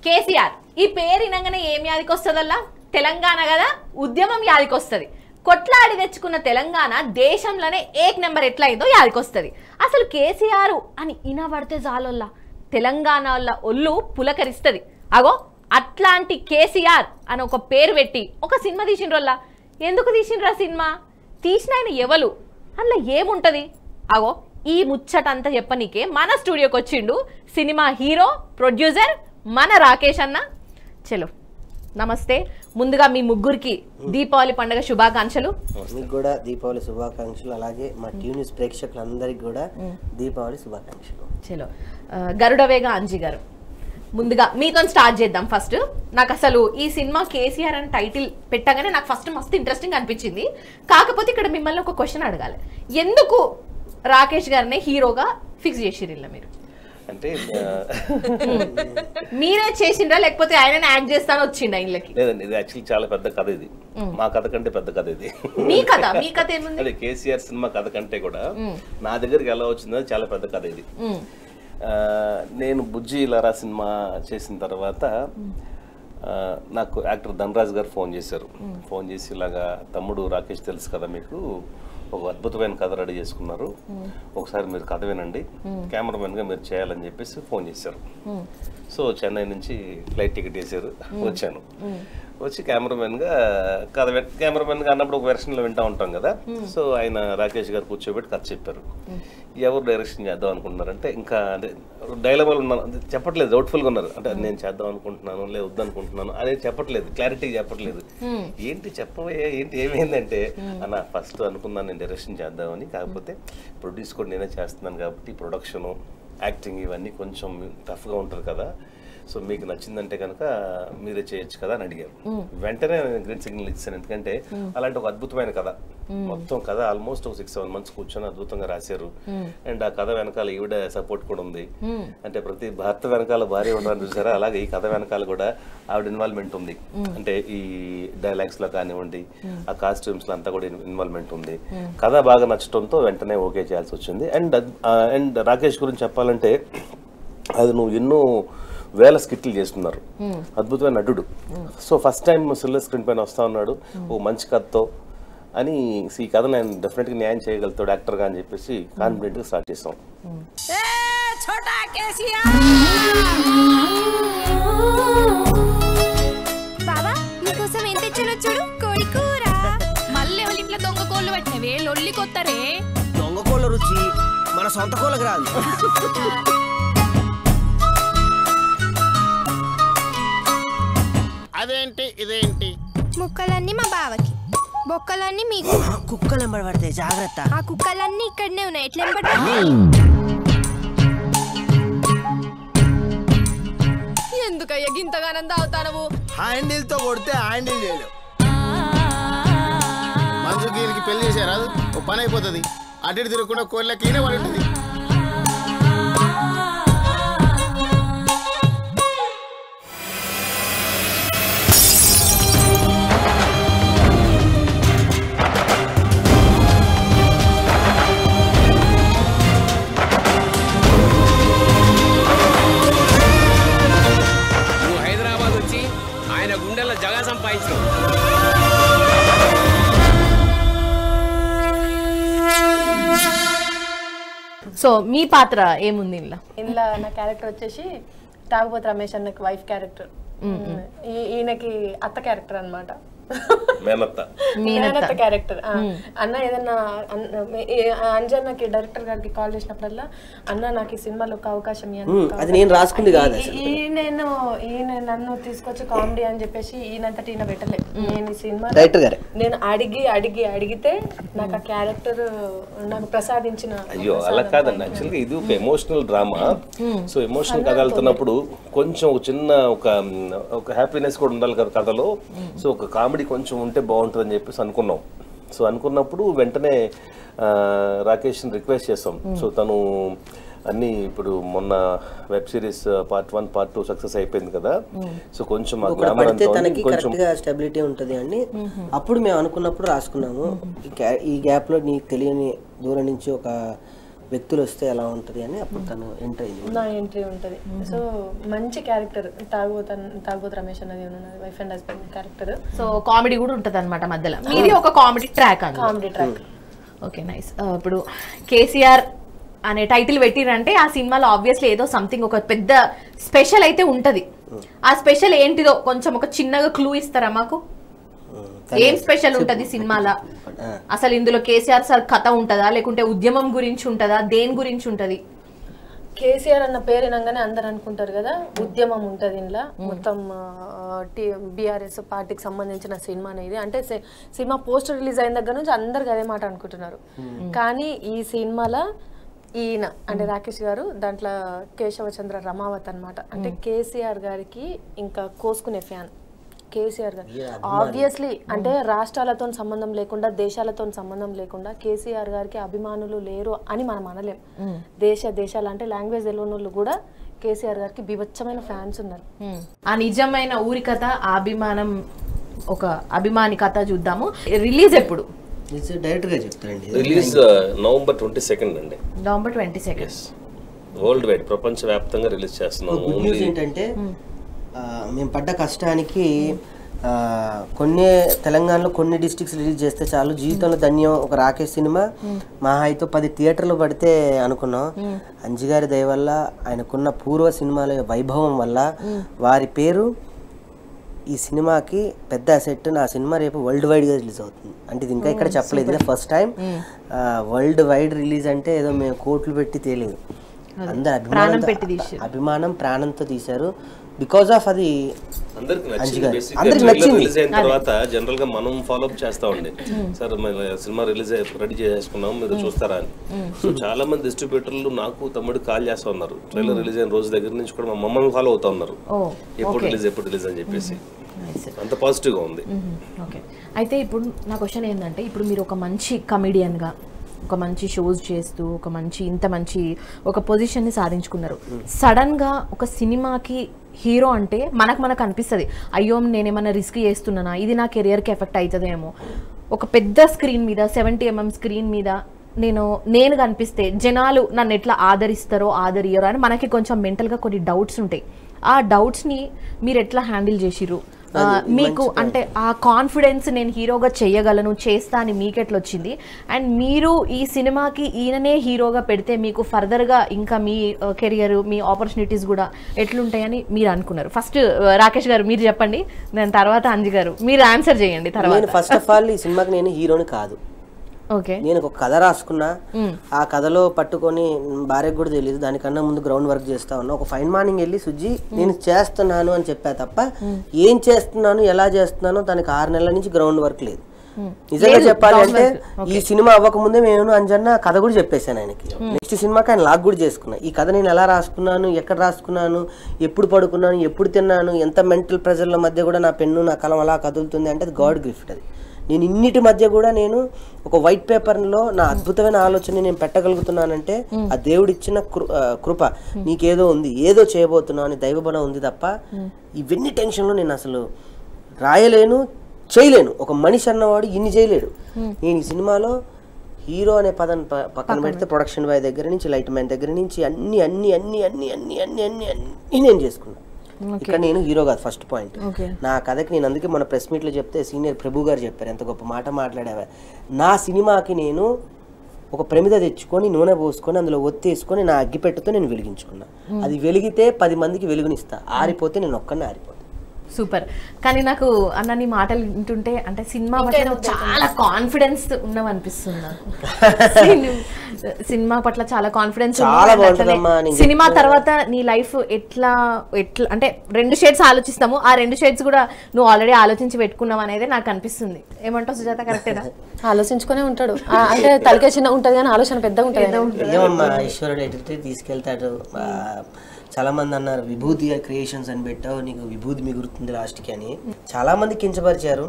కేసీఆర్ ఈ పేరు వినగానే ఏం యాదికి వస్తుందల్లా తెలంగాణ కదా ఉద్యమం యాదికి వస్తుంది కొట్లాడి తెచ్చుకున్న తెలంగాణ దేశంలోనే ఏక్ నెంబర్ ఎట్లా అయిందో యాదికి వస్తుంది అసలు కేసీఆర్ అని ఇనబడితే చాలల్లా తెలంగాణ వల్ల ఒళ్ళు పులకరిస్తుంది అగో అట్లాంటి కేసీఆర్ అని ఒక పేరు పెట్టి ఒక సినిమా తీసిండ్రల్లా ఎందుకు తీసిండ్రా సినిమా తీసిన ఆయన ఎవరు అందులో ఏముంటది అగో ఈ ముచ్చటంతా చెప్పనీకే మన స్టూడియోకి వచ్చిండు సినిమా హీరో ప్రొడ్యూసర్ మన రాకేష్ అన్న చలో నమస్తే ముందుగా మీ ముగ్గురికి దీపావళి పండుగ శుభాకాంక్షలు మీకు కూడా దీపావళి శుభాకాంక్షలు అలాగే మా టీవీ న్యూస్ ప్రేక్షకులందరికీ కూడా దీపావళి శుభాకాంక్షలు చలో ఆ, గరుడవేగ అంజి గారు ముందుగా మీతో స్టార్ట్ చేద్దాం ఫస్ట్ నాకు అసలు ఈ సినిమా కేసీఆర్ అని టైటిల్ పెట్టగానే నాకు ఫస్ట్ మస్తు ఇంట్రెస్టింగ్ అనిపించింది కాకపోతే ఇక్కడ మిమ్మల్ని ఒక క్వశ్చన్ అడగాలి ఎందుకు రాకేష్ గారిని హీరోగా ఫిక్స్ చేసిర్రు ఇలా మీరు అంటే ఆ, మీరే చేసిండ్రా లేకపోతే ఆయన యాక్ట్ చేస్తాను వచ్చిండ ఇళ్ళకి లేదండి ఇది యాక్చువల్లీ చాలా పెద్ద కథ ఇది మా కథ కంటే పెద్ద కథ ఇది మీ కథ మీ కథ ఏముంది అదే కేసీఆర్ సినిమా కథ కంటే కూడా నా దగ్గరికి ఎలా వచ్చిందో చాలా పెద్ద కథ ఇది మ్మ్. ఆ, నేను బుజ్జి లరా సినిమా చేసిన తర్వాత ఆ, నాకు యాక్టర్ ధనరాజ్ గారు ఫోన్ చేశారు ఫోన్ చేసి ఇలాగా తమ్ముడు రాకేష్ తెలుసు కదా మీకు ఒక అద్భుతమైన కథ రెడీ చేసుకున్నారు ఒకసారి మీరు కథ వినండి కెమెరామెన్గా మీరు చేయాలని చెప్పేసి ఫోన్ చేశారు సో చెన్నై నుంచి ఫ్లైట్ టికెట్ వేసారు వచ్చాను వచ్చి కెమెరామెన్గా కథ విన్- కెమెరామెన్గా అన్నప్పుడు ఒక వెర్షన్లో వింటా ఉంటాం కదా సో ఆయన రాకేష్ గారు కూర్చోబెట్టి కథ చెప్పారు ఎవరు డైరెక్షన్ చేద్దాం అనుకుంటున్నారంటే ఇంకా అంటే డైలమాలు ఉన్నారు అంటే చెప్పట్లేదు డౌట్ఫుల్గా ఉన్నారు అంటే నేను చేద్దాం అనుకుంటున్నాను లేదు వద్దనుకుంటున్నాను అనేది చెప్పట్లేదు క్లారిటీ చెప్పట్లేదు ఏంటి చెప్పవయ్యా ఏంటి ఏమైందంటే అన్న ఫస్ట్ అనుకున్నాను నేను డైరెక్షన్ చేద్దామని కాకపోతే ప్రొడ్యూస్ కూడా నేనే చేస్తున్నాను కాబట్టి ప్రొడక్షను యాక్టింగ్ ఇవన్నీ కొంచెం టఫ్గా ఉంటుంది కదా సో మీకు నచ్చిందంటే కనుక మీరే చేయొచ్చు కదా అని అడిగారు వెంటనే నేను గ్రీన్ సిగ్నల్ ఇచ్చాను ఎందుకంటే అలాంటి ఒక అద్భుతమైన కథ మొత్తం కథ ఆల్మోస్ట్ ఒక సిక్స్ సెవెన్ మంత్స్ కూర్చొని అద్భుతంగా రాశారు అండ్ ఆ కథ వెనకాల ఈవిడ సపోర్ట్ కూడా ఉంది అంటే ప్రతి భర్త వెనకాల భార్య ఉండడం చూసారా అలాగే ఈ కథ వెనకాల కూడా ఆవిడ ఇన్వాల్వ్మెంట్ ఉంది అంటే ఈ డైలాగ్స్ లో కానివ్వండి ఆ కాస్ట్యూమ్స్ లో అంతా కూడా ఇన్వాల్వ్మెంట్ ఉంది కథ బాగా నచ్చడంతో వెంటనే ఓకే చేయాల్సి వచ్చింది అండ్ అండ్ రాకేష్ గురించి చెప్పాలంటే అది నువ్వు ఎన్నో వేల స్కిట్లు చేస్తున్నారు అద్భుతమైన నటుడు so first time silver screen పైన వస్తా ఉన్నాడు ఓ మంచి కథతో అని ఈ కథ నేను డెఫినెట్గా న్యాయం చేయగలుగుతాడు యాక్టర్గా అని చెప్పేసి కాన్ఫిడెంట్గా స్టార్ట్ చేసాం బావా నీకోసం ఏం తెచ్చానో చూడు కోడి కూర మళ్ళీ వాళ్ళ ఇంట్లో దొంగ కోళ్ళు పెట్టినవే లొల్లి కొత్తరే దొంగ కోళ్ళ రుచి మన సొంత కోళ్ళకి రాదు అదేంటి ఇదేంటి ముక్కలన్నీ మా బావకి బొక్కలన్నీ మీకు కుక్కలు ఎంబడి పడితే జాగ్రత్త ఆ కుక్కలన్నీ ఇక్కడనే ఉన్నాయి ఎట్లా ఎంబడి ఎందుకయ్యా గింతగానం తాగుతానవు హ్యాండిల్ తో కొడితే హ్యాండిల్ చేయలేవు మనసుకి ఈయనకి పెళ్లి చేశారా ఓ పని అయిపోతుంది అటు ఇటు తిరగకుండా కోళ్ళకి ఈయన పడి ఉంటుంది నువ్వు హైదరాబాద్ వచ్చి ఆయన గుండెల్లో జగా సంపాదించు సో మీ పాత్ర ఏముంది ఇలా ఇందులో నా క్యారెక్టర్ వచ్చేసి తాగుబోతు రమేష్ అన్నకి వైఫ్ క్యారెక్టర్ ఈ- ఈయనకి అత్త క్యారెక్టర్ అన్నమాట మేనత్త మేనత్త క్యారెక్టర్ అన్న ఏదన్నా అన్న- ఏ- అంజన్నకి డైరెక్టర్ గారికి కాల్ చేసినప్పుడల్లా అన్న నాకు ఈ సినిమాలో ఒక అవకాశం ఇవ్వండి, మ్మ్, ఒక అది నేను రాసుకుంది కాదు ఈ- ఈ- నేను ఈయన నన్ను తీసుకొచ్చి కామెడీ అని చెప్పేసి ఈయనంతటి ఈయన పెట్టలే నేను ఈ సినిమా డైరెక్టర్ గారే నేను అడిగి అడిగి అడిగితే నాకు ఆ క్యారెక్టర్ నాకు ప్రసాదించిన అయ్యో అలా కాదండి యాక్చువల్గా ఇది ఒక ఎమోషనల్ డ్రామా సో ఎమోషనల్ కథ వెళ్తున్నప్పుడు కొంచెం ఒక చిన్న ఒక ఒక హ్యాపీనెస్ కూడా ఉండాలి కదా కథలో సో ఒక కామెడీ కొంచెం ఉంటే బాగుంటుందని చెప్పేసి అనుకున్నాం సో అనుకున్నప్పుడు వెంటనే ఆ, రాకేష్ని రిక్వెస్ట్ చేస్తాం సో తను అన్ని ఇప్పుడు మొన్న web series part one part two success అయిపోయింది కదా సో కొంచెం ఆ ఒకటి గ్లామర్ పడితే అంతా తనకి ఉంది కొంచెం కరెక్ట్ గా స్టెబిలిటీ ఉంటది అని అప్పుడు మేము అనుకున్నప్పుడు రాసుకున్నాము ఈ గ్యా- ఈ గ్యాప్ లో నీకు తెలియని దూరం నుంచి ఒక వ్యక్తులు వస్తే ఎలా ఉంటుంది అని అప్పుడు తను ఎంటర్ అయింది నా ఎంట్రీ ఉంటుంది సో మంచి క్యారెక్టర్ తాగుబోత తాగుబోతు రమేష్ అనేది ఉన్నది wife and husband character so comedy కూడా ఉంటుంది అనమాట మధ్యలో మీది ఒక కామెడీ ట్రాక్ అని కామెడీ ట్రాక్ ఓకే నైస్ ఇప్పుడు కేసీఆర్ అనే టైటిల్ పెట్టిరంటే ఆ సినిమాలో ఆబ్వియస్లీ ఏదో సంథింగ్ ఒక పెద్ద స్పెషల్ అయితే ఉంటది ఆ స్పెషల్ ఏంటిదో కొంచెం ఒక చిన్నగా క్లూ ఇస్తారా మాకు ఏం స్పెషల్ ఉంటది సినిమాలో ఆ. అసలు ఇందులో కేసీఆర్ సార్ కథ ఉంటదా లేకుంటే ఉద్యమం గురించి ఉంటదా దేని గురించి ఉంటది కేసీఆర్ అన్న పేరు వినంగానే అందరు అనుకుంటారు కదా ఉద్యమం ఉంటుంది ఇంట్లో మొత్తం బీఆర్ఎస్ పార్టీకి సంబంధించిన సినిమా అనేది అంటే సి- సినిమా పోస్టర్ రిలీజ్ అయిన దగ్గర నుంచి అందరికి అదే మాట అనుకుంటున్నారు కానీ ఈ సినిమాలో ఈయన అంటే రాకేష్ గారు దాంట్లో కేశవచంద్ర రమావత్ అన్నమాట అంటే కేసీఆర్ గారికి ఇంకా కోసుకునే ఫ్యాన్ కేసీఆర్ గారు ఆబ్వియస్లీ అంటే రాష్ట్రాలతో సంబంధం లేకుండా దేశాలతో సంబంధం లేకుండా కేసీఆర్ గారికి అభిమానులు లేరు అని మనం అనలేం దేశ దేశాలు అంటే లాంగ్వేజ్ తెలియని వాళ్ళు కూడా కేసీఆర్ గారికి బీభత్సమైన ఫ్యాన్స్ ఉన్నారు ఆ నిజమైన ఊరి కథ ఆ అభిమానం ఒక అభిమాని కథ చూద్దాము రిలీజ్ ఎప్పుడు డైరెక్ట్ గా చెప్తారండి రిలీజ్ నవంబర్ ట్వంటీ సెకండ్ అండి November twenty second world wide ప్రపంచవ్యాప్తంగా రిలీజ్ చేస్తున్నాం గుడ్ న్యూస్ ఓన్లీ ఏంటంటే ఆ, మేము పడ్డ కష్టానికి ఆ, కొన్ని తెలంగాణలో కొన్ని డిస్ట్రిక్ట్స్ రిలీజ్ చేస్తే చాలు జీవితంలో ధన్యం ఒక రాకేష్ సినిమా మా అయితే పది థియేటర్లు పడితే అనుకున్నాం అంజిగారి దయ వల్ల ఆయనకున్న పూర్వ సినిమాల వైభవం వల్ల వారి పేరు ఈ సినిమాకి పెద్ద అసెట్ నా సినిమా రేపు వరల్డ్ వైడ్ గా రిలీజ్ అవుతుంది అంటే ఇది ఇంకా ఇక్కడ చెప్పలేదు ఇదే first time world wide release అంటే ఏదో మేము కోట్లు పెట్టి తేలేదు అందరు ప్రాణం అభిమానం పెట్టి తీశారు. అభిమానం ప్రాణంతో తీశారు బికాస్ ఆఫ్ అది అందరికి నచ్చింది అంజిగారు. బేసిక్గా అందరికి ట్రైలర్ నచ్చింది. రిలీజ్ అయిన తర్వాత జనరల్ గా మనం ఫాలో అప్ చేస్తా ఉండే సార్ మన సినిమా రిలీజ్ రెడీ చేసుకున్నాం మీరు చూస్తారా అని సో చాలా మంది డిస్ట్రిబ్యూటర్లు నాకు తమ్ముడు కాల్ చేస్తా ఉన్నారు ట్రైలర్ రిలీజ్ అయిన రోజు దగ్గర నుంచి కూడా మా మమ్మల్ని ఫాలో అవుతా ఉన్నారు ఓ ఎప్పుడు రిలీజ్ ఎప్పుడు రిలీజ్ అని చెప్పేసి అంత పాజిటివ్ గా ఉంది ఓకే అయితే ఇప్పుడు నా క్వశ్చన్ ఏంటంటే ఇప్పుడు మీరు ఒక మంచి కమిడియన్గా ఒక మంచి షోస్ చేస్తూ ఒక మంచి ఇంత మంచి ఒక పొజిషన్ని సాధించుకున్నారు సడన్గా ఒక సినిమాకి హీరో అంటే మనకు మనకు అనిపిస్తుంది అయ్యో నేనేమన్నా రిస్క్ చేస్తున్నానా ఇది నా కెరియర్కి ఎఫెక్ట్ అవుతుందేమో ఒక పెద్ద స్క్రీన్ మీద సెవెంటీ ఎంఎం స్క్రీన్ మీద నేను నేను కనిపిస్తే జనాలు నన్ను ఎట్లా ఆదరిస్తారో ఆదరియరో అని మనకి కొంచెం మెంటల్గా కొన్ని డౌట్స్ ఉంటాయి ఆ డౌట్స్ని మీరు ఎట్లా హ్యాండిల్ చేసిర్రు ఆ, మీకు అంటే ఆ కాన్ఫిడెన్స్ నేను హీరోగా చేయగలను చేస్తా అని మీకు ఎట్లా వచ్చింది అండ్ మీరు ఈ సినిమాకి ఈయననే హీరోగా పెడితే మీకు ఫర్దర్గా ఇంకా మీ కెరియర్ మీ ఆపర్చునిటీస్ కూడా ఎట్లుంటాయని మీరు అనుకున్నారు ఫస్ట్ రాకేష్ గారు మీరు చెప్పండి దాని తర్వాత అంజి గారు మీరు ఆన్సర్ చేయండి నేను తర్వాత ఫస్ట్ ఆఫ్ ఆల్ ఈ సినిమాకి నేను హీరోని కాదు ఓకే నేను ఒక కథ రాసుకున్నా ఆ కథలో పట్టుకొని భార్యకు కూడా తెలియదు దానికన్నా ముందు గ్రౌండ్ వర్క్ చేస్తా ఉన్నా ఒక ఫైన్ మార్నింగ్ వెళ్ళి సుజ్జి నేను చేస్తున్నాను అని చెప్పా తప్ప ఏం చేస్తున్నాను ఎలా చేస్తున్నానో దానికి ఆరు నెలల నుంచి గ్రౌండ్ వర్క్ లేదు నిజంగా చెప్పాలి అంటే ఈ సినిమా అవ్వక ముందే నేను అంజన్న కథ కూడా చెప్పేశాను ఆయనకి నెక్స్ట్ సినిమాకి ఆయన లాక్ కూడా చేసుకున్నా ఈ కథ నేను ఎలా రాసుకున్నాను ఎక్కడ రాసుకున్నాను ఎప్పుడు పడుకున్నాను ఎప్పుడు తిన్నాను ఎంత మెంటల్ ప్రెజర్ల మధ్య కూడా నా పెన్ను నా కలం అలా కదులుతుంది అంటే అది గాడ్ గిఫ్ట్ అది నేను ఇన్నిటి మధ్య కూడా నేను ఒక వైట్ పేపర్లో నా అద్భుతమైన ఆలోచన నేను పెట్టగలుగుతున్నానంటే ఆ దేవుడు ఇచ్చిన కృ- ఆ, కృప నీకేదో ఉంది ఏదో చేయబోతున్నావు అని దైవబలం ఉంది తప్ప ఇవన్నీ టెన్షన్లో నేను అసలు రాయలేను చేయలేను ఒక మనిషి అన్నవాడు ఇన్ని చేయలేడు నేను ఈ సినిమాలో హీరో అనే పదం ప- పక్కన పెడితే ప్రొడక్షన్ బాయ్ దగ్గర నుంచి లైట్ మ్యాన్ దగ్గర నుంచి అన్ని అన్ని అన్ని అన్ని అన్ని అన్ని అన్ని అన్ని నేను చేసుకున్నా ఇక్కడ నేను హీరో కాదు ఫస్ట్ పాయింట్ Okay. నా కథకి నేను అందుకే మన ప్రెస్ మీట్లో చెప్తే సీనియర్ ప్రభు గారు చెప్పారు ఎంత గొప్ప మాట మాట్లాడావా నా సినిమాకి నేను ఒక ప్రమిద తెచ్చుకొని నూనె పోసుకొని అందులో ఒత్తేసుకొని నా అగ్గిపెట్టుతో నేను వెలిగించుకున్నా అది వెలిగితే పది మందికి వెలుగునిస్తా ఆరిపోతే నేను ఒక్కనే ఆరిపోతా సూపర్ కానీ నాకు అన్న నీ మాటలు వింటుంటే అంటే సినిమా పట్ల నువ్వు చాలా కాన్ఫిడెన్స్ ఉన్నావు అనిపిస్తుంది నాకు సిని- సినిమా పట్ల చాలా కాన్ఫిడెన్స్ చాలా బాగుంటుందమ్మా, నేను సినిమా తర్వాత నీ లైఫ్ ఎట్లా ఎట్లా అంటే రెండు షేడ్స్ ఆలోచిస్తాము ఆ రెండు షేడ్స్ కూడా నువ్వు ఆల్రెడీ ఆలోచించి పెట్టుకున్నావు అనేది నాకు అనిపిస్తుంది ఏమంటావు సుజాత కరెక్టేనా ఆలోచించుకునే ఉంటాడు ఆ, అంటే తలకే చిన్న ఉంటది కానీ ఆలోచన పెద్దగా ఉంటుంది ఏమమ్మా ఈశ్వరుడు ఎటు తీసుకెళ్తాడు ఆ, చాలా మంది అన్నారు విభూతి క్రియేషన్స్ అని పెట్టావు నీకు విభూతి మిగులుతుంది లాస్ట్కి అని చాలా మంది కించపరిచారు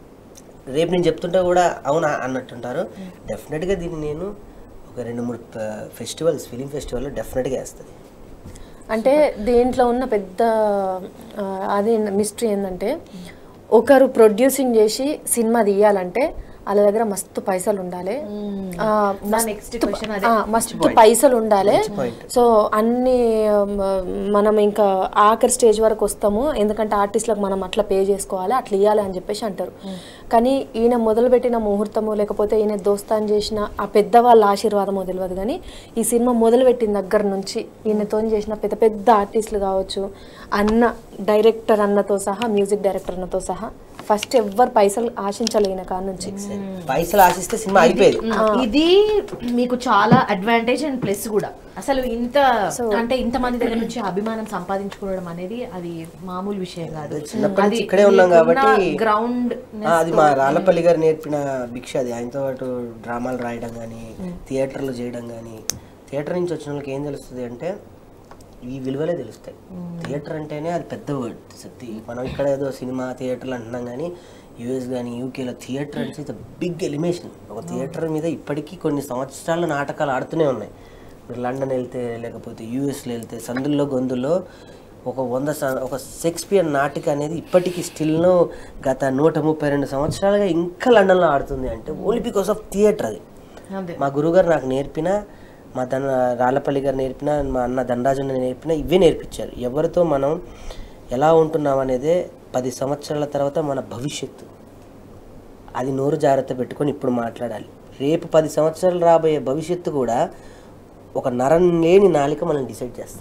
రేపు నేను చెప్తుంటే కూడా అవునా అన్నట్టుంటారు డెఫినెట్గా దీన్ని నేను ఒక రెండు మూడు ఫెస్టివల్స్ ఫిలిం ఫెస్టివల్లో డెఫినెట్గా వేస్తుంది అంటే దీంట్లో ఉన్న పెద్ద ఆ, అది మిస్టరీ ఏంటంటే ఒకరు ప్రొడ్యూసింగ్ చేసి సినిమా తీయాలంటే వాళ్ళ దగ్గర మస్తు పైసలు ఉండాలి ఆ, నా నెక్స్ట్ క్వశ్చన్ అదే ఆ, మస్తు పైసలు ఉండాలి సో అన్ని మ, మనం ఇంకా ఆఖరి స్టేజ్ వరకు వస్తాము ఎందుకంటే ఆర్టిస్ట్లకు మనం అట్లా పే చేసుకోవాలి అట్లా ఇవ్వాలి అని చెప్పేసి అంటారు కానీ ఈయన మొదలుపెట్టిన ముహూర్తము లేకపోతే ఈయన దోస్తాన్ చేసిన ఆ పెద్దవాళ్ళ ఆశీర్వాదమో తెలియదు కానీ ఈ సినిమా మొదలుపెట్టిన దగ్గర నుంచి ఈయనతో చేసిన పెద్ద పెద్ద ఆర్టిస్టులు కావచ్చు అన్న డైరెక్టర్ అన్నతో సహా మ్యూజిక్ డైరెక్టర్ అన్నతో సహా ఫస్ట్ ఎవ్వరు పైసలు ఆశించలేన కాడ నుంచి పైసలు ఆశిస్తే సినిమా అయిపోయేది ఇది మీకు చాలా అడ్వాంటేజ్ అండ్ ప్లస్ కూడా అసలు ఇంత అంటే ఇంత మంది దగ్గర నుంచి అభిమానం సంపాదించుకోవడం అనేది అది మామూలు విషయం కాదు చిన్నప్పటి నుంచి ఇక్కడే ఉన్నాం కాబట్టి గ్రౌండ్ ఆ, అది మా రాళ్ళపల్లి గారు నేర్పిన భిక్ష అది ఆయనతో పాటు డ్రామాలు రాయడం కానీ థియేటర్లు చేయడం కానీ థియేటర్ నుంచి వచ్చిన వాళ్ళకి ఏం తెలుస్తుంది అంటే ఈ విలువలే తెలుస్తాయి థియేటర్ అంటేనే అది పెద్ద వర్డ్ సత్తి మనం ఇక్కడ ఏదో సినిమా థియేటర్లు అంటున్నాం కానీ యూఎస్ కానీ యూకేలో థియేటర్ అంటే ఇట్స్ బిగ్ ఎలిమేషన్ ఒక థియేటర్ మీద ఇప్పటికీ కొన్ని సంవత్సరాల నాటకాలు ఆడుతూనే ఉన్నాయి మీరు లండన్ వెళ్తే లేకపోతే యూఎస్లో వెళ్తే సందుల్లో గొంతుల్లో ఒక వంద స- ఒక షేక్స్పియర్ నాటిక అనేది ఇప్పటికీ స్టిల్ను గత నూట ముప్పై రెండు సంవత్సరాలుగా ఇంకా లండన్లో ఆడుతుంది అంటే ఓన్లీ బికాస్ ఆఫ్ థియేటర్ అది అదే. మా గురువుగారు నాకు నేర్పిన మా దన్ రాళ్ళపల్లి గారు నేర్పిన మా అన్న ధనరాజు అన్న నేర్పిన ఇవే నేర్పించారు ఎవరితో మనం ఎలా ఉంటున్నాం అనేదే పది సంవత్సరాల తర్వాత మన భవిష్యత్తు అది నోరు జాగ్రత్త పెట్టుకొని ఇప్పుడు మాట్లాడాలి రేపు పది సంవత్సరాలు రాబోయే భవిష్యత్తు కూడా ఒక నరం లేని నాలిక మనం డిసైడ్ చేస్తాం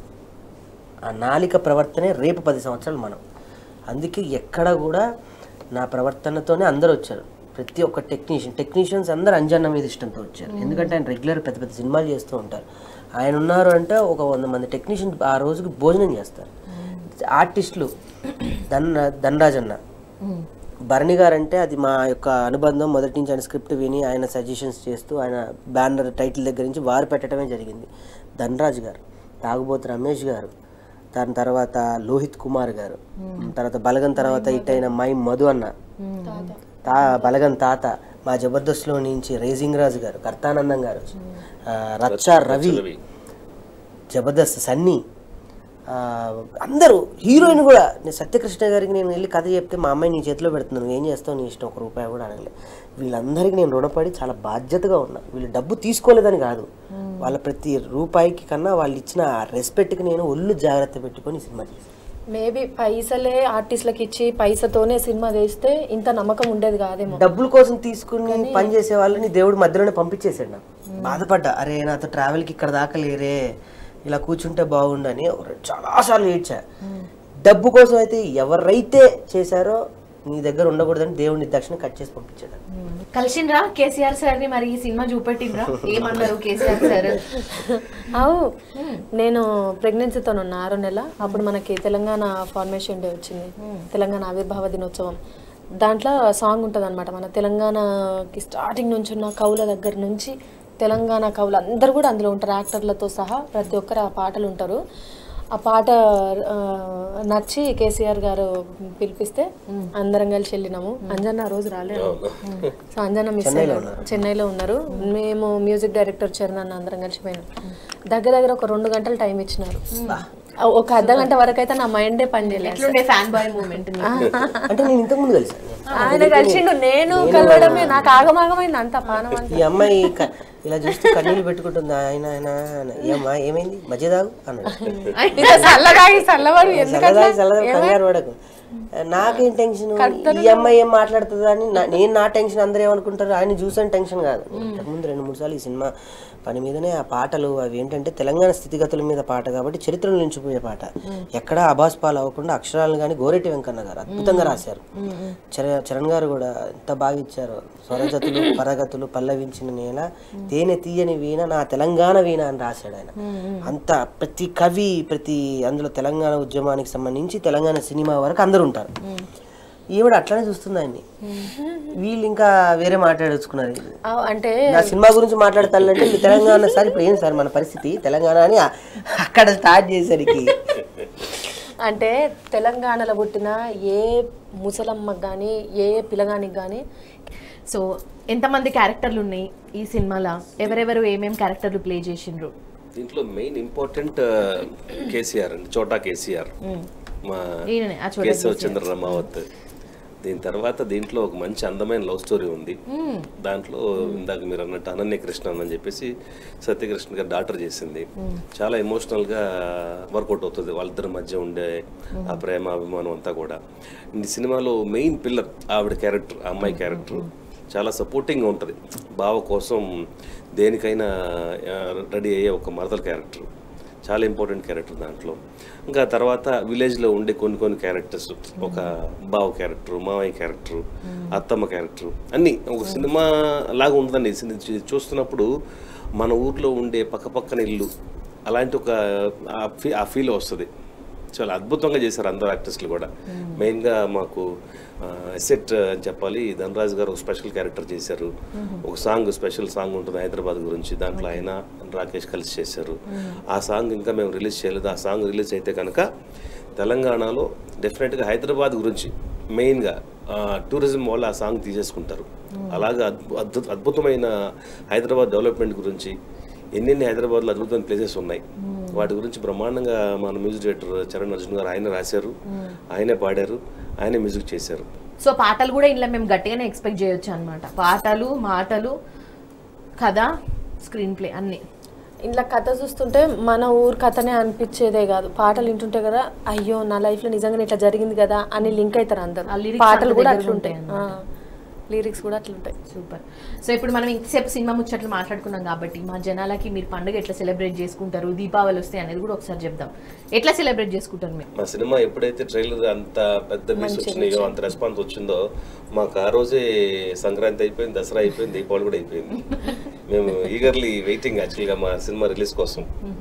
ఆ నాలిక ప్రవర్తనే రేపు పది సంవత్సరాలు మనం అందుకే ఎక్కడ కూడా నా ప్రవర్తనతోనే అందరూ వచ్చారు ప్రతి ఒక్క టెక్నీషియన్ టెక్నీషియన్స్ అందరూ అంజన్న మీద ఇష్టంతో వచ్చారు ఎందుకంటే ఆయన రెగ్యులర్ పెద్ద పెద్ద సినిమాలు చేస్తూ ఉంటారు ఆయన ఉన్నారు అంటే ఒక వంద మంది టెక్నీషియన్ ఆ రోజుకి భోజనం చేస్తారు ఆర్టిస్టులు ధన్ ధనరాజ్ అన్న భరణి గారు అంటే అది మా యొక్క అనుబంధం మొదటి నుంచి ఆయన స్క్రిప్ట్ విని ఆయన సజెషన్స్ చేస్తూ ఆయన బ్యానర్ టైటిల్ దగ్గర నుంచి వారు పెట్టడమే జరిగింది ధనరాజ్ గారు తాగుబోతు రమేష్ గారు దాని తర్వాత లోహిత్ కుమార్ గారు తర్వాత బలగన్ తర్వాత ఇట్టయిన మై మధు అన్న తా బలగన్ తాత మా జబర్దస్త్లో నుంచి రేజింగ్ రాజు గారు కర్తానందం గారు ఆ, రచ్చ రవి జబర్దస్త్ సన్నీ ఆ, అందరూ హీరోయిన్ కూడా నేను సత్యకృష్ణ గారికి నేను వెళ్ళి కథ చెప్తే మా అమ్మాయి నీ చేతిలో పెడుతున్నాను నువ్వు ఏం చేస్తావు నీ ఇష్టం ఒక రూపాయి కూడా అడగలే వీళ్ళందరికీ నేను రుణపడి చాలా బాధ్యతగా ఉన్నా వీళ్ళు డబ్బు తీసుకోలేదని కాదు వాళ్ళ ప్రతి రూపాయికి కన్నా వాళ్ళు ఇచ్చిన ఆ రెస్పెక్ట్కి నేను ఒళ్ళు జాగ్రత్త పెట్టుకొని ఈ సినిమా చేశాను మేబీ పైసలే ఆర్టిస్ట్లకు ఇచ్చి పైసతోనే సినిమా చేస్తే ఇంత నమ్మకం ఉండేది కాదేమో డబ్బుల కోసం తీసుకుని పని చేసే వాళ్ళని దేవుడు మధ్యలోనే పంపించేసాడు నాకు బాధపడ్డా అరే నాతో ట్రావెల్కి ఇక్కడ దాకా లేరే ఇలా కూర్చుంటే బాగుండని చాలాసార్లు ఏడ్చా డబ్బు కోసం అయితే ఎవరైతే చేశారో నీ దగ్గర ఉండకూడదని దేవుడి నిర్దక్షిణ కట్ చేసి పంపించాడు కలిసిండ్రా కేసీఆర్ సార్ ని మరి ఈ సినిమా చూపెట్టిండ్రా ఏమన్నారు కేసీఆర్ సార్ అవు నేను ప్రెగ్నెన్సీతో ఉన్న ఆరో నెల అప్పుడు మనకి తెలంగాణ ఫార్మేషన్ డే వచ్చింది తెలంగాణ ఆవిర్భావ దినోత్సవం దాంట్లో సాంగ్ ఉంటుంది అనమాట మన తెలంగాణకి స్టార్టింగ్ నుంచి ఉన్న కవుల దగ్గర నుంచి తెలంగాణ కవులు అందరు కూడా అందులో ఉంటారు యాక్టర్లతో సహా ప్రతి ఒక్కరు ఆ పాటలు ఉంటారు ఆ పాట ఆ, నచ్చి కేసీఆర్ గారు పిలిపిస్తే అందరం కలిసి వెళ్ళినాము అంజన్న ఆ రోజు రాలేదు సో అంజన్న మిస్ అయ్యారు చెన్నైలో ఉన్నారు మేము మ్యూజిక్ డైరెక్టర్ చరణ్ అన్న అందరం కలిసి పోయినాం దగ్గర దగ్గర ఒక రెండు గంటలు టైం ఇచ్చినారు ఆ, ఒక అర్ధ గంట వరకు అయితే నా మైండే పని చేయలేదు ఎట్లుండే ఫ్యాన్ బాయ్ మూమెంట్ అంటే నేను ఇంతకు ముందు కలిసాను ఆయన కలిసిండు నేను కలవడమే నాకు ఆగమాగమైంది అంత పానం అంతా ఈ అమ్మాయి క- ఇలా చూస్తే కన్నీళ్ళు పెట్టుకుంటుంది ఆయన ఆయన ఆయన. ఏమ్మా ఏమైంది మధ్య దాగు అన్నాడు ఇక చల్లగాగి చల్లవాడు చల్లదాగి చల్లదాగి కంగారు పడకు నాకేం టెన్షన్ ఈ అమ్మాయి ఏం మాట్లాడుతుందా అని నా- నేను నా టెన్షన్ అందరూ ఏమనుకుంటారు ఆయన చూసాను టెన్షన్ కాదు ముందు రెండు మూడు సార్లు ఈ సినిమా పని మీదనే ఆ పాటలు అవి ఏంటంటే తెలంగాణ స్థితిగతుల మీద పాట కాబట్టి చరిత్రలో నిలిచిపోయే పాట ఎక్కడ అబాస్ పాలు అవ్వకుండా అక్షరాలను కానీ గోరెటి వెంకన్న గారు అద్భుతంగా రాశారు చర- చరణ్ గారు కూడా ఎంత బాగా ఇచ్చారు స్వరజతులు పరగతులు పల్లవించిన నేల తేనె తీయని వీణ నా తెలంగాణ వీణ అని రాశాడు ఆయన అంత ప్రతి కవి ప్రతి అందులో తెలంగాణ ఉద్యమానికి సంబంధించి తెలంగాణ సినిమా వరకు అందరూ ఉంటారు ఈవిడ అట్లనే చూస్తుంది ఆయన్ని వీళ్ళు ఇంకా వేరే మాట్లాడుకున్నారు ఆ, అంటే నా సినిమా గురించి మాట్లాడతానంటే మీ తెలంగాణ సార్ ఇప్పుడు ఏం సార్ మన పరిస్థితి తెలంగాణ అని ఆ- అక్కడ స్టార్ట్ చేసరికి అంటే తెలంగాణలో పుట్టిన ఏ ముసలమ్మకి కానీ ఏ పిల్లగానికి కానీ సో ఎంతమంది క్యారెక్టర్లు ఉన్నాయి ఈ సినిమాలో ఎవరెవరు ఏమేం క్యారెక్టర్లు ప్లే చేసిండ్రు దీంట్లో మెయిన్ ఇంపార్టెంట్ కేసీఆర్ అండి చోటా కేసీఆర్ మా ఈయననే, ఆ చోటా కేశవ చంద్ర రమావత్ దీని తర్వాత దీంట్లో ఒక మంచి అందమైన లవ్ స్టోరీ ఉంది దాంట్లో ఇందాక మీరు అన్నట్టు అనన్య కృష్ణన్ అని చెప్పేసి సత్యకృష్ణ గారి డాక్టర్ చేసింది చాలా ఎమోషనల్ గా వర్కౌట్ అవుతుంది వాళ్ళిద్దరి మధ్య ఉండే ఆ ప్రేమ అభిమానం అంతా కూడా ఈ సినిమాలో మెయిన్ పిల్లర్ ఆవిడ క్యారెక్టర్ ఆ అమ్మాయి క్యారెక్టర్ చాలా సపోర్టింగ్గా ఉంటుంది బావ కోసం దేనికైనా రెడీ అయ్యే ఒక మరదల క్యారెక్టర్ చాలా ఇంపార్టెంట్ క్యారెక్టర్ దాంట్లో ఇంకా తర్వాత విలేజ్లో ఉండే కొన్ని కొన్ని క్యారెక్టర్స్ ఒక బావ క్యారెక్టర్ మావయ్య క్యారెక్టర్ అత్తమ్మ క్యారెక్టర్ అన్నీ ఒక సినిమా లాగా ఉంటుందండి ఈ సినిమా చూ- చూస్తున్నప్పుడు మన ఊర్లో ఉండే పక్కపక్కన ఇల్లు అలాంటి ఒక ఆ ఫీ ఆ ఫీల్ వస్తుంది చాలా అద్భుతంగా చేశారు అందరు ఆర్టిస్టులు కూడా మెయిన్గా మాకు ఎసెట్ అని చెప్పాలి ధనరాజ్ గారు ఒక స్పెషల్ క్యారెక్టర్ చేశారు ఒక సాంగ్ స్పెషల్ సాంగ్ ఉంటుంది హైదరాబాద్ గురించి దాంట్లో ఆయన రాకేష్ కలిసి చేశారు ఆ సాంగ్ ఇంకా మేము రిలీజ్ చేయలేదు ఆ సాంగ్ రిలీజ్ అయితే కనుక తెలంగాణలో డెఫినెట్గా హైదరాబాద్ గురించి మెయిన్గా టూరిజం వాళ్ళు ఆ సాంగ్ తీసేసుకుంటారు అలాగా అద్భు- అద్భుత అద్భుతమైన హైదరాబాద్ డెవలప్మెంట్ గురించి ఎన్నెన్ని హైదరాబాద్లో అద్భుతమైన ప్లేసెస్ ఉన్నాయి వాటి గురించి బ్రహ్మాండంగా మన మ్యూజిక్ డైరెక్టర్ చరణ్ అర్జున్ గారు ఆయన రాశారు ఆయనే పాడారు ఆయనే మ్యూజిక్ చేశారు సో పాటలు కూడా ఇలా మేము గట్టిగానే ఎక్స్పెక్ట్ చేయొచ్చు అనమాట పాటలు మాటలు కథ స్క్రీన్ ప్లే అన్ని ఇంట్లో కథ చూస్తుంటే మన ఊరు కథనే అనిపించేదే కాదు పాటలు వింటుంటే కదా అయ్యో నా లైఫ్ లో నిజంగానే ఇట్లా జరిగింది కదా అని లింక్ అవుతారు ఆ అందరు lyrics పాటలు అంత కూడా దగ్గరగా అట్లుంటాయి ఉంటాయి లిరిక్స్ కూడా అట్లుంటాయి సూపర్ సో ఇప్పుడు మనం ఇంతసేపు సినిమా ముచ్చట్లు మాట్లాడుకున్నాం కాబట్టి మా జనాలకి మీరు పండుగ ఎట్లా సెలబ్రేట్ చేసుకుంటారు దీపావళి వస్తాయి అనేది కూడా ఒకసారి చెప్దాం ఎట్లా సెలబ్రేట్ చేసుకుంటారు మీరు మా సినిమా ఎప్పుడైతే ట్రైలర్ అంత పెద్ద వ్యూస్ వచ్చినాయో అంత రెస్పాన్స్ వచ్చిందో మాకు ఆ రోజే సంక్రాంతి అయిపోయింది దసరా అయిపోయింది దీపావళి కూడా అయిపోయింది మేము ఈగర్లీ వెయిటింగ్ యాక్చువల్గా మా సినిమా రిలీజ్ కోసం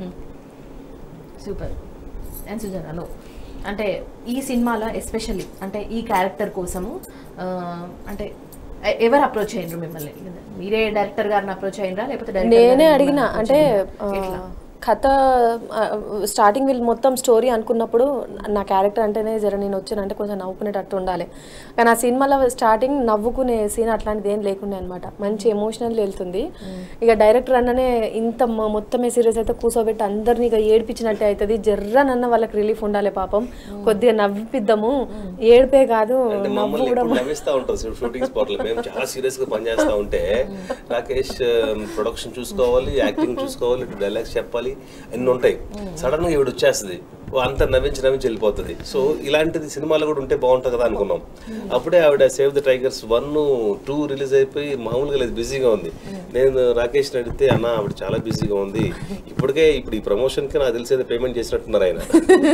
సూపర్ అండ్ సుజనాను అంటే ఈ సినిమాలో ఎస్పెషల్లీ అంటే ఈ క్యారెక్టర్ కోసము ఆ, అంటే ఎ- ఎవరు అప్రోచ్ అయ్యారు మిమ్మల్ని మీరే డైరెక్టర్ గారిని అప్రోచ్ అయ్యారా లేకపోతే director నేనే గారు అడిగిన మిమ్మల్ని అంటే approach అయ్యిండ్రా? ఆ, కథ స్టార్టింగ్ వీళ్ళు మొత్తం స్టోరీ అనుకున్నప్పుడు నా క్యారెక్టర్ అంటేనే జర నేను వచ్చానంటే కొంచెం నవ్వుకునేటట్టు ఉండాలి కానీ ఆ సినిమాలో స్టార్టింగ్ నవ్వుకునే సీన్ అట్లాంటిది ఏం లేకుండే అనమాట మంచి ఎమోషనల్ వెళ్తుంది ఇక డైరెక్టర్ అన్ననే ఇంత మొ- మొత్తమే సీరియస్ అయితే కూర్చోబెట్టి అందరిని ఇక ఏడిపించినట్టే అవుతుంది జర్రనన్న వాళ్ళకి రిలీఫ్ ఉండాలి పాపం కొద్దిగా నవ్విపిద్దాము ఏడిపే కాదు అంటే నవ్వు మమ్మల్ని కూడా ఎప్పుడు నవ్విస్తా ఉంటారు షూటింగ్ స్పాట్ లో మేము చాలా సీరియస్ గా పనిచేస్తా ఉంటే రాకేష్ ప్రొడక్షన్ చూసుకోవాలి యాక్టింగ్ చూసుకోవాలి ఇటు డైలాగ్స్ చెప్పాలి అన్ని ఉంటాయి సడన్ గా ఇవిడ వచ్చేస్తుంది ఓ అంతా నవ్వించి నవ్వించి వెళ్ళిపోతుంది సో ఇలాంటిది సినిమాలో కూడా ఉంటే బాగుంటుంది కదా అనుకున్నాం అప్పుడే ఆవిడ save the tigers one two release అయిపోయి మామూలుగా లేదు బిజీగా ఉంది నేను రాకేష్ అడిగితే అన్న ఆవిడ చాలా బిజీగా ఉంది ఇప్పటికే ఇప్పుడు ఈ ప్రమోషన్ కి నాకు తెలిసేది పేమెంట్ చేసినట్టున్నారు ఆయన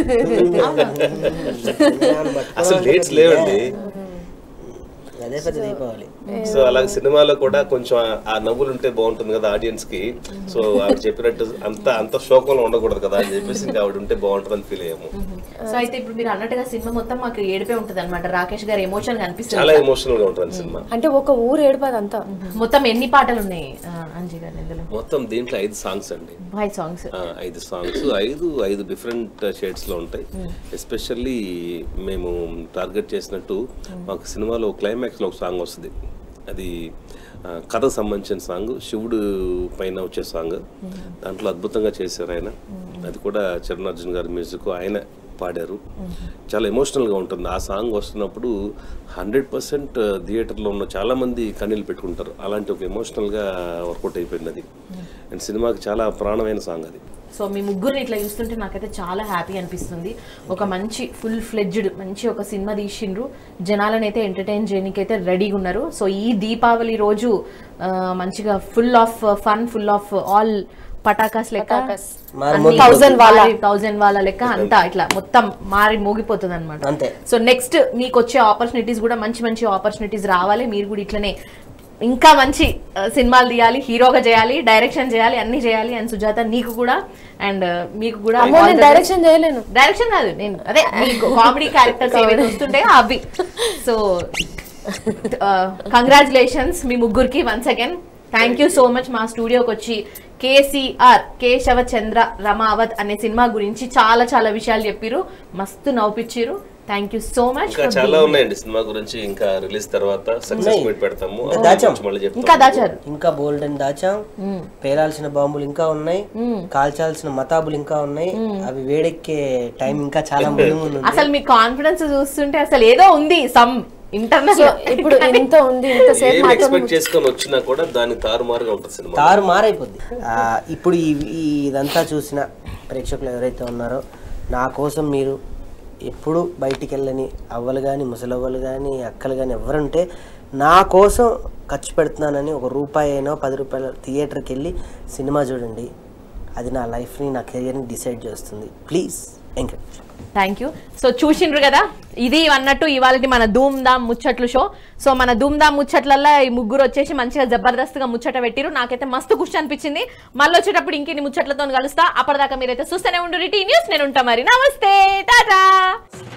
అసలు డేట్స్ లేవండి అదే పెద్ద దీపావళి సో అలాగే సినిమాలో కూడా కొంచెం ఆ- ఆ నవ్వులు ఉంటే బాగుంటుంది కదా ఆడియన్స్ కి సో ఆవిడ చెప్పినట్టు అంత అంత శోకంలో ఉండకూడదు కదా అని చెప్పేసి ఇంకా ఆవిడ ఉంటే బాగుంటుంది అని ఫీల్ అయ్యాము సో అయితే ఇప్పుడు మీరు అన్నట్టుగా సినిమా మొత్తం మాకు ఏడిపే ఉంటది అనమాట రాకేష్ గారి ఎమోషన్ చాలా కనిపిస్తుంది ఎమోషనల్ గా ఉంటుంది సినిమా అంటే ఒక ఊరు ఏడిపోదు అంతా మొత్తం ఎన్ని పాటలు ఉన్నాయి ఆ, అంజీ గారి ఇందులో మొత్తం దీంట్లో ఐదు సాంగ్స్ అండి ఫైవ్ సాంగ్స్ ఆ, ఐదు సాంగ్స్ ఐదు ఐదు డిఫరెంట్ షేడ్స్ లో ఉంటాయి ఎస్పెషల్లీ మేము టార్గెట్ చేసినట్టు మాకు సినిమాలో క్లైమాక్స్ లో ఒక సాంగ్ వస్తుంది అది ఆ, కథకు సంబంధించిన సాంగ్ శివుడు పైన వచ్చే సాంగ్ దాంట్లో అద్భుతంగా చేశారు ఆయన అది కూడా చరణ్ అర్జున్ గారి మ్యూజిక్ ఆయన పాడారు చాలా ఎమోషనల్గా ఉంటుంది ఆ సాంగ్ వస్తున్నప్పుడు హండ్రెడ్ పర్సెంట్ థియేటర్లో ఉన్న చాలా మంది కన్నీళ్ళు పెట్టుకుంటారు అలాంటి ఒక ఎమోషనల్గా వర్కౌట్ అయిపోయింది అది అండ్ సినిమాకి చాలా ప్రాణమైన సాంగ్ అది సో మీ ముగ్గురిని ఇట్లా చూస్తుంటే నాకైతే చాలా హ్యాపీ అనిపిస్తుంది ఒక మంచి ఫుల్ ఫ్లెడ్జ్డ్ మంచి ఒక సినిమా తీసిండ్రు జనాలను అయితే ఎంటర్టైన్ చేయడానికైతే రెడీగా ఉన్నారు సో ఈ దీపావళి రోజు ఆ, మంచిగా full of fun full of all పటాకాస్ లెక్క మారుమోగిపోతుంది. థౌజండ్ వాళ్ళ థౌజండ్ వాళ్ళ లెక్క అంతా ఇట్లా మొత్తం మారి మోగిపోతుంది అనమాట అంతే సో నెక్స్ట్ మీకు వచ్చే ఆపర్చునిటీస్ కూడా మంచి మంచి ఆపర్చునిటీస్ రావాలి మీరు కూడా ఇట్లనే ఇంకా మంచి ఆ, సినిమాలు తీయాలి హీరోగా చేయాలి డైరెక్షన్ చేయాలి అన్ని చేయాలి అండ్ సుజాత నీకు కూడా అండ్ మీకు కూడా అమ్మో నేను డైరెక్షన్ చేయలేను డైరెక్షన్ కాదు నేను అదే మీకు కామెడీ క్యారెక్టర్స్ ఏవైతే వస్తుంటాయో అవి సో కంగ్రాచులేషన్స్ మీ ముగ్గురికి once again thank you so much మా స్టూడియోకి వచ్చి కేసీఆర్ కేశవ చంద్ర రమావత్ అనే సినిమా గురించి చాలా చాలా విషయాలు చెప్పిరు మస్తు నవ్వుపిచ్చిరు థ్యాంక్ యూ సో మచ్ ఇంకా చాలా ఉన్నాయండి సినిమా గురించి ఇంకా రిలీజ్ తర్వాత సక్సెస్ మీట్ పెడతాము అప్పుడు దాచాం. గురించి మళ్ళీ చెప్తాము ఇంకా దాచారు ఇంకా బోల్డ్ అని దాచాం పేలాల్సిన బాంబులు ఇంకా ఉన్నాయి కాల్చాల్సిన మతాబులు ఇంకా ఉన్నాయి అవి వేడెక్కే టైం ఇంకా చాలా ముందు ముందు ఉంది అసలు మీ కాన్ఫిడెన్స్ చూస్తుంటే అసలు ఏదో ఉంది సమ్ సో ఇంటర్నల్ ఇప్పుడు ఇంత ఉంది ఇంతసేపు ఏం మాతో ఎక్స్పెక్ట్ చేసుకొని వచ్చినా కూడా దాని తారుమారుగా ఉంటుంది సినిమా తారు మారైపోద్ది ఆ, ఇప్పుడు ఈ ఈ ఇదంతా చూసిన ప్రేక్షకులు ఎవరైతే ఉన్నారో నా కోసం మీరు ఎప్పుడు బయటికి వెళ్ళని అవ్వలు కానీ ముసలవ్వలు కానీ అక్కలు కానీ ఎవరుంటే నా కోసం ఖర్చు పెడుతున్నానని ఒక రూపాయి అయినా పది రూపాయల థియేటర్కి వెళ్ళి సినిమా చూడండి అది నా లైఫ్ని నా కెరియర్ని డిసైడ్ చేస్తుంది please encourage thank you so చూసిండ్రు కదా ఇది అన్నట్టు ఇవాళ మన ధూమ్ ధామ్ ముచ్చట్లు షో సో మన ధూమ్ ధామ్ ముచ్చట్లల్లో ఈ ముగ్గురు వచ్చేసి మంచిగా జబర్దస్త్గా ముచ్చట పెట్టిరు నాకైతే మస్తు ఖుషి అనిపించింది మళ్ళీ వచ్చేటప్పుడు ఇంకెన్ని ముచ్చట్లతో కలుస్తా అప్పటిదాకా మీరైతే చూస్తూనే ఉండు టీ న్యూస్ నేను ఉంటా మరి నమస్తే టాటా